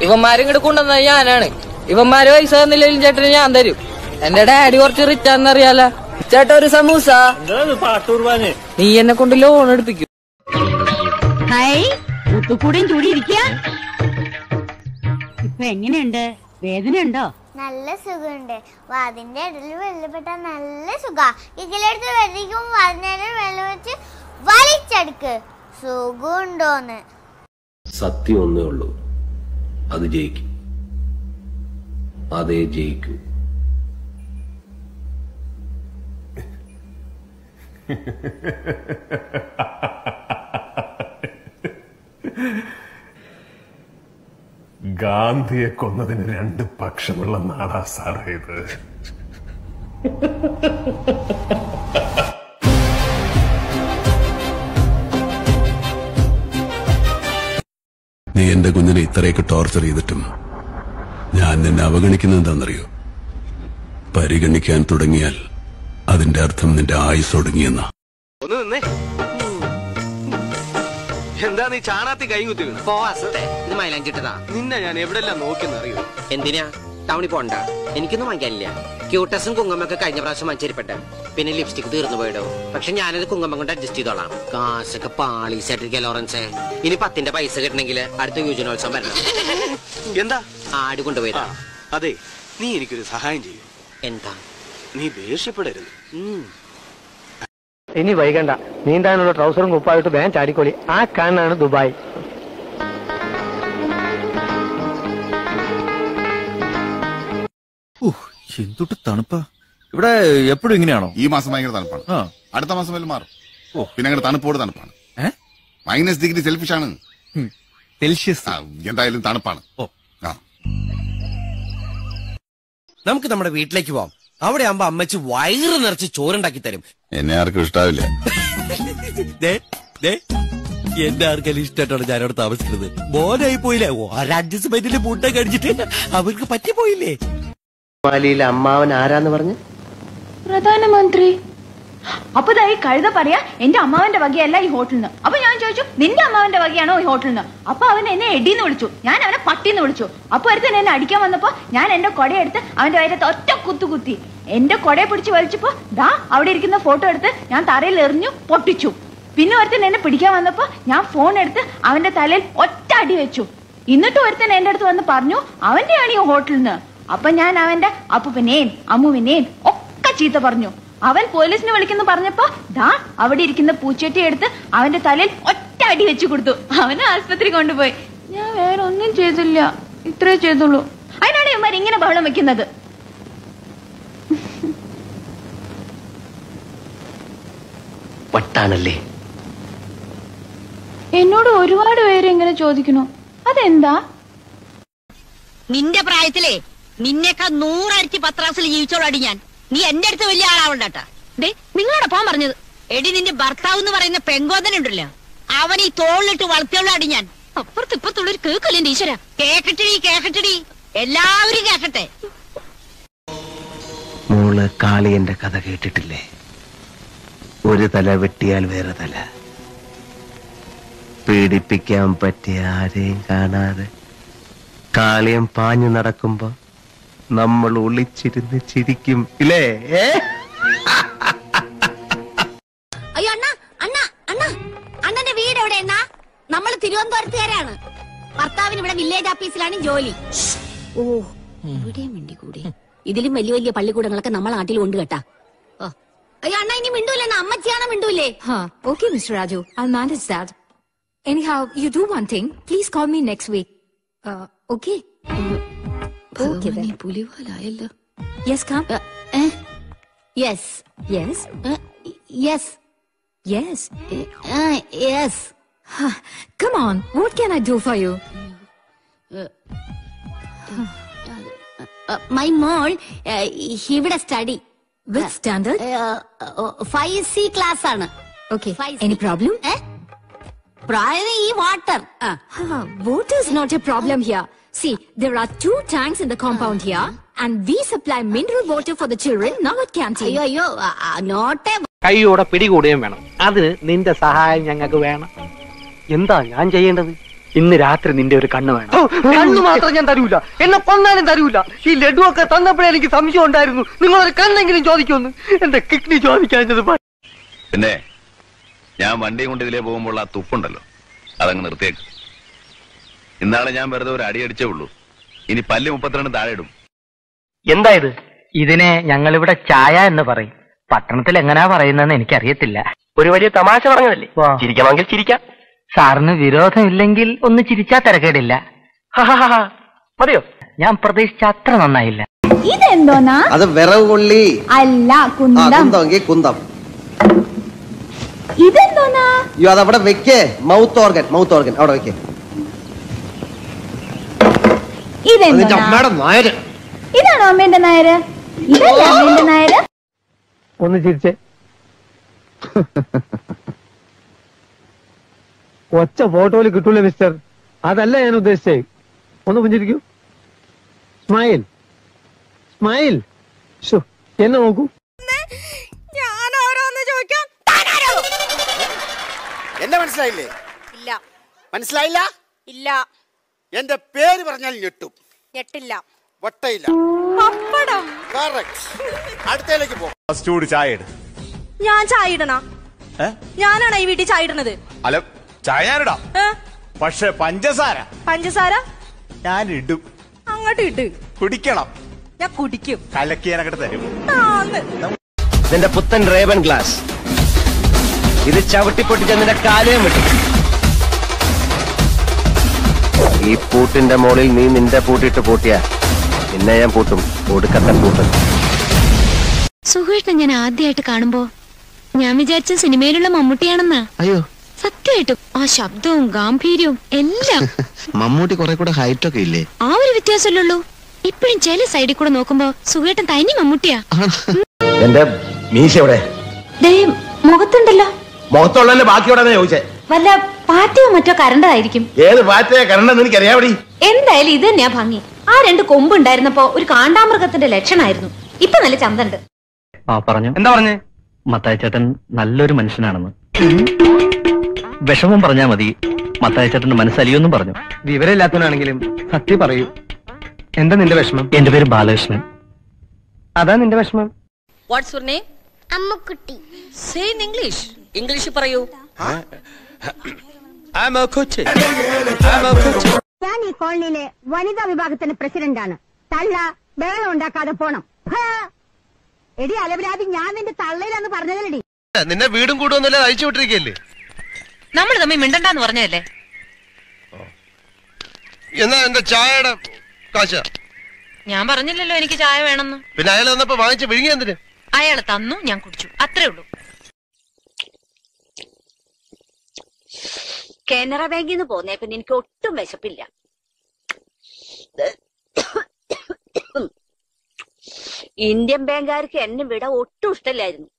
ഇവന്മാരും ഇങ്ങോട്ട് കൊണ്ടുവന്നത് ഞാനാണ് ഇവന്മാര് പൈസ തന്നില്ലെങ്കിലും ചേട്ടന് ഞാൻ തരും എന്റെ ഡാഡി കുറച്ച് റിച്ച് ആണെന്നറിയാലോ ചേട്ടാ ഒരു സമൂസ നീ എന്നെ കൊണ്ട് ലോൺ എടുപ്പിക്കും ഹായ് മുത്തുക്കൂടെയും ചൂടിയിരിക്കുക ഇപ്പൊ എങ്ങനെയുണ്ട് വേദന ഉണ്ടോ നല്ല സുഖമുണ്ട് വാതിന്റെ ഇടയിൽ വെള്ളപ്പെട്ട നല്ല സുഖ ഇതിലെടുത്ത് വെള്ളിക്കും വാതിന്റെ വെള്ളം വെച്ച് വലിച്ചെടുക്ക് സുഖമുണ്ടോന്ന് സത്യം ഒന്നേ ഉള്ളൂ അത് ജയിക്കും അതേ ജയിക്കൂ ഗാന്ധിയെ കൊന്നതിന് രണ്ട് പക്ഷമുള്ള നാടാ സാറേ ഇത് നീ എന്റെ കുഞ്ഞിനെ ഇത്രയൊക്കെ ടോർച്ചർ ചെയ്തിട്ടും ഞാൻ നിന്നെ അവഗണിക്കുന്നത് എന്താണെന്നറിയോ പരിഗണിക്കാൻ തുടങ്ങിയാൽ അതിന്റെ അർത്ഥം നിന്റെ ആയുസ് ഒടുങ്ങിയെന്നാ ഒന്ന് നിന്നേ എന്താ നീ ചാണാത്തി കൈ കുത്തി വീണ പോവാസത്തെ ഇത് മൈലാഞ്ചിട്ടതാ നിന്നെ ഞാൻ എവിടെല്ലാം നോക്കിയെന്നറിയോ എന്തിനാ ടൗണിൽ പോണ്ട എനിക്കൊന്നും വാങ്ങിക്കാനില്ല ക്യൂട്ടസും കുങ്കുമൊക്കെ കഴിഞ്ഞ പ്രാവശ്യം വാങ്ങിച്ചേരിപ്പെട്ട പിന്നെ ലിപ്സ്റ്റിക് തീർന്നു പോയിടോ പക്ഷെ ഞാനത് കുങ്കുമം കൊണ്ട് അഡ്ജസ്റ്റ് ചെയ്തോളാം കാശൊക്കെ പാളീസായിട്ടിരിക്കുക ലോറൻസേ ഇനി പത്തിന്റെ പൈസ കിട്ടണമെങ്കിൽ അടുത്ത യുവജനോത്സവം വരണം എന്താ ആട് കൊണ്ടുപോയതാ അതെ നീ എനിക്കൊരു സഹായം ചെയ്യൂ എന്താ നീ ദേഷ്യപ്പെടരുത് ഇനി വൈകണ്ട നീന്താനുള്ള ട്രൗസറും കുപ്പായിട്ട് വേഗം ചാടിക്കോളി ആ കാണാണ് ദുബായ് എന്തൊട്ട് തണുപ്പാ ഇവിടെ എപ്പോഴും ഇങ്ങനെയാണോ ഈ മാസം ഭയങ്കര തണുപ്പാണ് ആ. അടുത്ത മാസം വല്ല മാറും പിന്നെ അങ്ങോട്ട് തണുപ്പോട് തണുപ്പാണ് ഏ? മൈനസ് ഡിഗ്രി സെൽഫിഷ് ആണ് സെൽഷ്യസ് ആ, എന്തായാലും തണുപ്പാണ് ഓ. ആ നമുക്ക് നമ്മുടെ വീട്ടിലേക്ക് പോവാം അവിടെ ആകുമ്പോ അമ്മച്ചി വയറ് നിറച്ച് ചോറുണ്ടാക്കി തരും എന്നെ ആർക്കും ഇഷ്ടാവില്ല എന്റെ ആർക്കെല്ലാം ഇഷ്ടമായിട്ടാണ് ഞാനവിടെ താമസിക്കുന്നത് മോനായി പോയില്ലേ ഒരഡ്ജസ്റ്റ്മെന്റിൽ മുട്ട കടിച്ചിട്ട് അവർക്ക് പറ്റിപ്പോയില്ലേ മാലിയിലെ അമ്മാവൻ ആരാന്ന് പറഞ്ഞു പ്രധാനമന്ത്രി അപ്പൊ ദാ ഈ കഴുത പറയാ എന്റെ അമ്മാവന്റെ വകയല്ല ഈ ഹോട്ടലിൽ നിന്ന് അപ്പൊ ഞാൻ ചോദിച്ചു നിന്റെ അമ്മാവന്റെ വകയാണോ ഈ ഹോട്ടലിൽ നിന്ന് അപ്പൊ അവൻ എന്നെ എടിന്ന് വിളിച്ചു ഞാൻ അവനെ പട്ടിന്ന് വിളിച്ചു അപ്പൊ ഒരുത്തൻ എന്നെ അടിക്കാൻ വന്നപ്പോ ഞാൻ എന്റെ കൊടയെടുത്ത് അവന്റെ വയറ്റത്ത് ഒറ്റ കുത്തു കുത്തി എന്റെ കൊടയെ പിടിച്ച് വലിച്ചപ്പോ ദാ അവിടെ ഇരിക്കുന്ന ഫോട്ടോ എടുത്ത് ഞാൻ തറയിൽ എറിഞ്ഞു പൊട്ടിച്ചു പിന്നെ ഒരുത്തൻ എന്നെ പിടിക്കാൻ വന്നപ്പോ ഞാൻ ഫോൺ എടുത്ത് അവന്റെ തലയിൽ ഒറ്റ അടി വെച്ചു എന്നിട്ട് ഒരുത്തൻ എന്റെ അടുത്ത് വന്ന് പറഞ്ഞു അവന്റെയാണ് ഈ ഹോട്ടലിൽ നിന്ന് അപ്പൊ ഞാൻ അവന്റെ അപ്പുവിനെയും അമ്മുവിനെയും ഒക്കെ ചീത്ത പറഞ്ഞു അവൻ പോലീസിനെ വിളിക്കുന്നു പറഞ്ഞപ്പോ ദാ അവിടെ ഇരിക്കുന്ന പൂച്ചട്ടി എടുത്ത് അവന്റെ തലയിൽ ഒറ്റ അടി വെച്ചു കൊടുത്തു അവനെ ആസ്പത്രി കൊണ്ടുപോയി ഞാൻ വേറെ ഒന്നും ചെയ്തില്ല ഇത്രേ ചെയ്തുള്ളൂ അതിനാണ് ഇവന്മാർ ഇങ്ങനെ ബഹളം വെക്കുന്നത് വട്ടാണല്ലേ എന്നോട് ഒരുപാട് പേര് ഇങ്ങനെ ചോദിക്കുന്നു അതെന്താ നിന്റെ പ്രായത്തിലേ നിന്നെക്കാ നൂറരട്ടി പത്രാസിൽ ജീവിച്ചോളടി ഞാൻ നീ എന്റെ അടുത്ത് വലിയ ആളാവണ്ടട്ടാ ദേ നിങ്ങളോട് പോകാൻ പറഞ്ഞത് എടി നിന്റെ ഭർത്താവ് എന്ന് പറയുന്ന പെങ്കോതനുണ്ടല്ലോ അവൻ ഈ തോളിലിട്ട് വളർത്തിയോളാടി ഞാൻ അപ്പുറത്ത് ഇപ്പത്തുള്ളൊരു കേക്കല്ലേ എന്റെ ഈശ്വര കേക്കട്ടടി കേക്കട്ടടി എല്ലാവരും കേക്കട്ടെ മോള് കാളിയന്റെ കഥ കേട്ടിട്ടില്ലേ ഒരു തല വെട്ടിയാൽ വേറെ തല പീഡിപ്പിക്കാൻ പറ്റിയ ആരെയും കാണാതെ കാളിയം പാഞ്ഞു നടക്കുമ്പോ നമ്മൾ ഒളിച്ചിരുന്ന് ചിരിക്കും ഇല്ലേ ഏ അയ്യോ അണ്ണ അണ്ണ അണ്ണ അണ്ണന്റെ വീട് എവിടെയെന്നാ നമ്മൾ തിരുവനന്തപുരത്തുകാരാണ് ഭർത്താവിന് ഇവിടെ വില്ലേജ് ഓഫീസിലാണ് ജോലി ഓ ഇവിടെയും മിണ്ടി കൂടി ഇതിലും വലിയ വലിയ പള്ളിക്കൂടങ്ങളൊക്കെ നമ്മളെ നാട്ടിൽ ഉണ്ട് കേട്ടാ ഓ. അയ്യോ അണ്ണ ഇനി മിണ്ടൂല്ലേ അമ്മച്ചിയാണോ മിണ്ടൂല്ലേ Huh. Okay, Mr. Raju. I'll manage that. Anyhow, you do one thing. Please call me next week. Uh, okay? Okay then. പുലിവാലായല്ലോ Yes, come. Yes Yes? Yes Yes. Yes Huh. Come on. What can I do for you? My മോൾ ഇവിടെ study Which standard? Five C class ആണ് Okay. Any problem? പ്രായം ഈ water Huh. Water is not a problem here. See, there are two tanks in the compound here, and we supply mineral water for the children now at canteen. അയ്യോ അയ്യോ നോട്ടേ കൈയോടെ പിടികൂടുകയും വേണം അതിന് നിന്റെ സഹായം ഞങ്ങൾക്ക് വേണം എന്താ ഞാൻ ചെയ്യേണ്ടത് ഇന്ന് രാത്രി നിന്റെ ഒരു കണ്ണ് വേണം കണ്ണ് മാത്രം ഞാൻ തരൂല എന്നെ കൊന്നാലും തരൂല ഈ ലഡു ഒക്കെ തന്നപ്പോഴേ എനിക്ക് സംശയം ഉണ്ടായിരുന്നു നിങ്ങളൊരു കണ്ണെങ്കിലും ചോദിക്കുമെന്ന് എന്റെ കിഡ്നി ചോദിക്കാഞ്ഞത് പ- പിന്നെ ഞാൻ വണ്ടി കൊണ്ട് ഇതിലേ പോകുമ്പോൾ ആ തുപ്പുണ്ടല്ലോ അതങ്ങ് നിർത്തിയേക്ക് ഇന്നാളെ ഞാൻ വെറുതെ ഒരു അടി അടിച്ചേ ഉള്ളൂ ഇനി പല്ല് മുപ്പത്തിരണ്ട് താഴെ ഇടും എന്താ ഇത് ഇതിനെ ഞങ്ങളിവിടെ ചായ എന്ന് പറയും പട്ടണത്തിൽ എങ്ങനെയാ പറയുന്നതെന്ന് എനിക്കറിയത്തില്ല ഒരു വലിയ തമാശ പറഞ്ഞതല്ലേ ചിരിക്കണമെങ്കിൽ ചിരിക്കാം സാറിന് വിരോധമില്ലെങ്കിൽ ഒന്ന് ചിരിച്ചാ തിരക്കേടില്ല മതിയോ ഞാൻ പ്രതീക്ഷിച്ച അത്ര നന്നായില്ല ഇതെന്തോന്നാ അത് വിറവ് കൊള്ളി അല്ല ആ കുന്തം കുന്തമെങ്കിൽ കുന്തം ഇതെന്തോന്നാ അയ്യോ അത് അവിടെ വെക്കേ മൗത്ത് ഓർഗൻ മൗത്ത് ഓർഗൻ അവിടെ വെക്കേ അതിന്റെ ഇതെന്തോന്നാ അമ്മയുടെ നായര് ഇതാണോ അമ്മേന്റെ നായര് ഇതല്ലേ അമ്മേന്റെ നായര് ഒന്ന് ചിരിച്ചേ ഒച്ച ഫോട്ടോയിൽ കിട്ടൂല മിസ്റ്റർ അതല്ല ഞാൻ ഉദ്ദേശിച്ചേ ഒന്ന് പുഞ്ചിരിക്കൂ സ്മൈൽ സ്മൈൽ ഷോ എന്നെ നോക്കൂ ഞാൻ ഓരോന്ന് ചോദിക്കാം എന്നെ മനസ്സിലായില്ലേ ഇല്ല മനസ്സിലായില്ല ഇല്ല എന്റെ പേര് പറഞ്ഞാൽ ഞെട്ടും ഞെട്ടില്ല വട്ടയില്ല പപ്പടം കറക്റ്റ് അടുത്തയിലേക്ക് പോ ചൂട് ചായ ഇട് ഞാൻ ചായ ഇടണ ഞാനാണ് ഈ വീട്ടിൽ ചായ ഇടണത് അല്ല ചായ ഞാനിടാം ഏ? പക്ഷെ പഞ്ചസാര പഞ്ചസാര ഞാൻ ഇടും അങ്ങോട്ട് ഇട്ട് കുടിക്കണം ഞാൻ കുടിക്കും കലക്കി ഞാനങ്ങോട്ട് തരും ആന്ന്. നിന്റെ പുത്തൻ റേബൻ ഗ്ലാസ് ഇത് ചവിട്ടിപ്പൊട്ടിച്ച നിന്റെ കാലയും വിട്ടു ഈ പൂട്ടിന്റെ മുകളിൽ നീ നിന്റെ പൂട്ടിട്ട് പൂട്ടിയ നിന്നെ ഞാൻ പൂട്ടും ഒടുക്കത്തെ പൂട്ടും സുഖേട്ടനെ ഞാൻ ആദ്യമായിട്ട് കാണുമ്പോ ഞാൻ വിചാരിച്ച സിനിമയിലുള്ള മമ്മൂട്ടിയാണെന്നാ അയ്യോ സത്യമായിട്ടും ആ ശബ്ദവും ഗാംഭീര്യവും എല്ലാം മമ്മൂട്ടി കുറെ കൂടെ ഹൈറ്റ് ഒക്കെ ഇല്ലേ ആ ഒരു വ്യത്യാസമല്ലുള്ളൂ ഇപ്പോഴും ചില സൈഡിൽ കൂടെ നോക്കുമ്പോ സുഖേട്ടൻ തനി മമ്മൂട്ടിയാ എന്റെ മീശ എവിടെ ദേ മുഖത്തുണ്ടല്ലോ മുഖത്തുള്ളല്ലേ ബാക്കിയോടെ ചോദിച്ചേ വല്ല പാറ്റയോ മറ്റോ കരണ്ടതായിരിക്കും ഏത് പാറ്റയെ കരണ്ടെന്ന് എനിക്കറിയാവടി എന്തായാലും ഇത് തന്നെയാ ഭംഗി ആ രണ്ട് കൊമ്പുണ്ടായിരുന്നപ്പോ ഒരു കാണ്ടാമൃഗത്തിന്റെ ലക്ഷണമായിരുന്നു ഇപ്പൊ നല്ല ചന്തണ്ട് ആ പറഞ്ഞു എന്താ പറഞ്ഞേ മത്തായ ചേട്ടൻ നല്ലൊരു മനുഷ്യനാണെന്ന് വിഷമം പറഞ്ഞാ മതി മത്തായ ചേട്ടന്റെ മനസ്സലിയൊന്നും പറഞ്ഞു വിവരമില്ലാത്തവനാണെങ്കിലും സത്യം പറയൂ എന്താ നിന്റെ വിഷമം എന്റെ പേര് ബാലകൃഷ്ണൻ അതാ നിന്റെ വിഷമം what's your name Ammukutty say in English English പറയൂ ഞാൻ ഈ കോളനിയിലെ വനിതാ വിഭാഗത്തിന്റെ പ്രസിഡന്റാണ് തള്ള ബേളം ഉണ്ടാക്കാതെ പോണം ഹാ. എടി അലവരാതി ഞാൻ നിന്റെ തള്ളയിലാന്ന് പറഞ്ഞതല്ലടി നിന്നെ വീടും കൂടുമെന്നല്ല അയച്ചു വിട്ടിരിക്കല്ലേ നമ്മൾ തമ്മിൽ മിണ്ടണ്ടെന്ന് പറഞ്ഞതല്ലേ എന്നാ എന്റെ ചായയുടെ കാശ ഞാൻ പറഞ്ഞില്ലല്ലോ എനിക്ക് ചായ വേണമെന്ന് പിന്നെ അയാൾ വന്നപ്പോ വാങ്ങിച്ച് വിഴുങ്ങി എന്തിന് അയാൾ തന്നു ഞാൻ കുടിച്ചു അത്രേ ഉള്ളൂ കാനറ ബാങ്കിൽ നിന്ന് പോന്നേ പിന്നെ എനിക്ക് ഒട്ടും വിശപ്പില്ല ഇന്ത്യൻ ബാങ്കുകാർക്ക് എന്നെ വിട ഒട്ടും ഇഷ്ടമില്ലായിരുന്നു